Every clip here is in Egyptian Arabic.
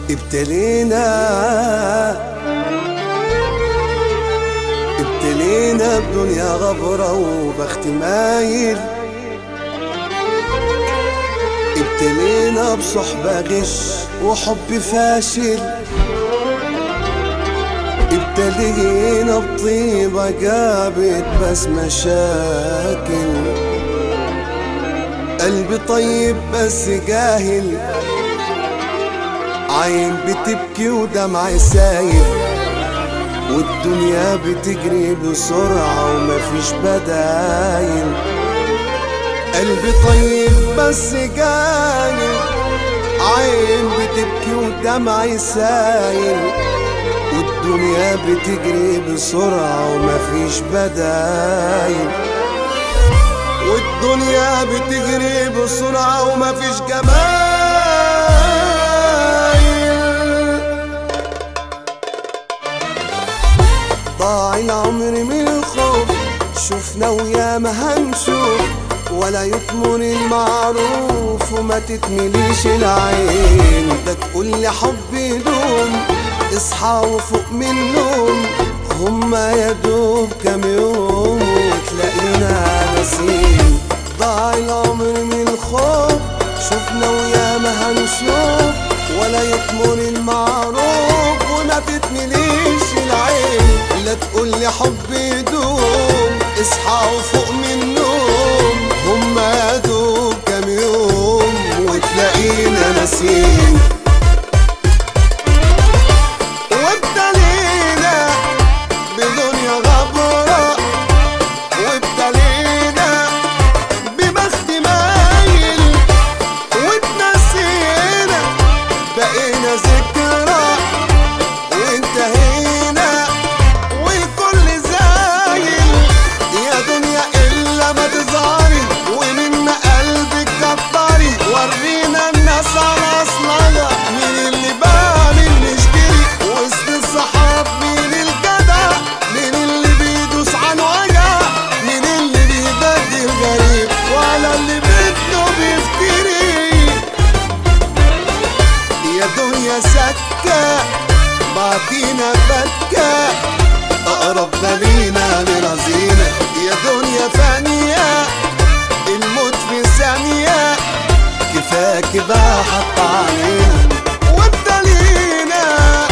ابتلينا ابتلينا بدنيا غبرة وبخت مايل ابتلينا بصحبة غش وحب فاشل ابتلينا بطيبة جابت بس مشاكل قلبي طيب بس جاهل عين بتبكي ودمع سايل والدنيا بتجري بسرعة ومفيش بدايل قلبي طيب بس جاهل عين بتبكي ودمع سايل والدنيا بتجري بسرعة ومفيش بدايل والدنيا بتجري بسرعة ومفيش جمايل ضاع العمر من الخوف شفنا ويا ما هنشوف ولا يطمن المعروف وما تتمليش العين ده تقول لي حب يدوم اصحى وفوق من النوم هما يا دوب كام يوم وتلاقينا ناسين ضاع العمر من الخوف شفنا ويا ما هنشوف ولا يطمن المعروف وما تتمليش العين لا تقول لي حب يدوم اصحى وفوق من النوم هما يا دوب كام يوم وتلاقينا ناسين وابتلينا بدنيا غبرة وابتلينا ببخت مايل واتنسينا بقينا ذكرى وانتهينا والكل زايل يا دنيا الا ما تظهري ومن قلبك كتري ورينا الناس على اصلها مين اللي باع مين اللي اشتري وسط الصحاب مين الجدع مين اللي بيدوس عن وجع مين اللي بيبدل غريب وعلى اللي بده بيفتري يا دنيا سكة بعدينا فكة أقرب لينا لرزينا يا دنيا فانية الموت في ثانية كفاك بقى حط علينا وابتلينا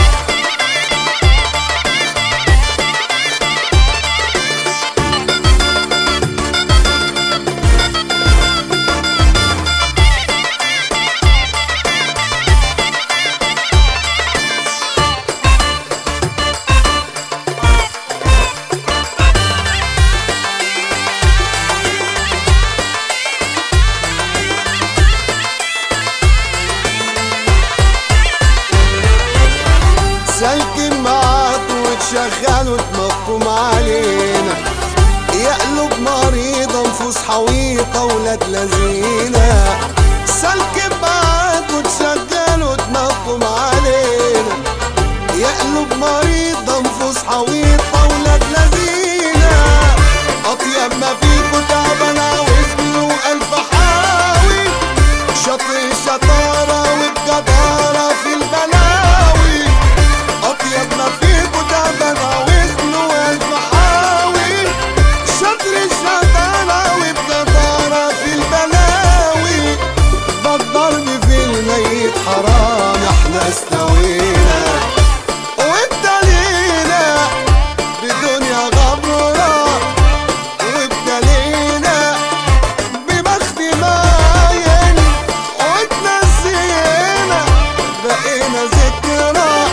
سالكين معاك وتشغلوا دماغكم علينا يا قلوب مريضة نفوس حويطة ولاد لذينة سالكين معاك وتشغلوا دماغكم علينا يا قلوب مريضة نفوس حويطة ولاد لذينة أطيب ما فيكوا تعبانة وزن وألف حاوي شطر الشطارة والجدارة في البلاوي أطيب ما فيكوا تعبانة وزن وألف حاوي شطر الشطارة والجدارة في البلاوي ده الضرب في الميت حرام احنا استوينا وابتلينا بدنيا غبرة وابتلينا ببخت مايل واتنسينا بقينا ذكرى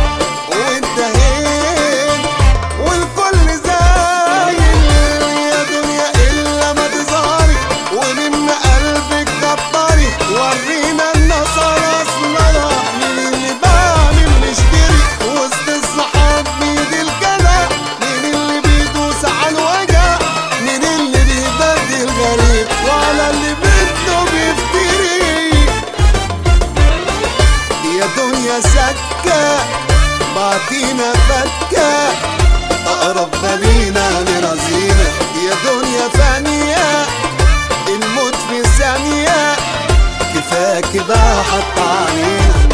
وانتهينا والكل زايل يا دنيا الا ما تظهري ومن قلبك كتري ورينا الناس على اصلها مين اللي باع مين اللي اشتري وسط الصحاب مين الجدع مين اللي بيدوس على الوجع مين اللي بيبدل غريب وعلى اللي بده بيفتري يا دنيا سكة بعدينا فكة أقرب لينا لرزينا يا دنيا فانية الموت في ثانية كفاك بقى حط علينا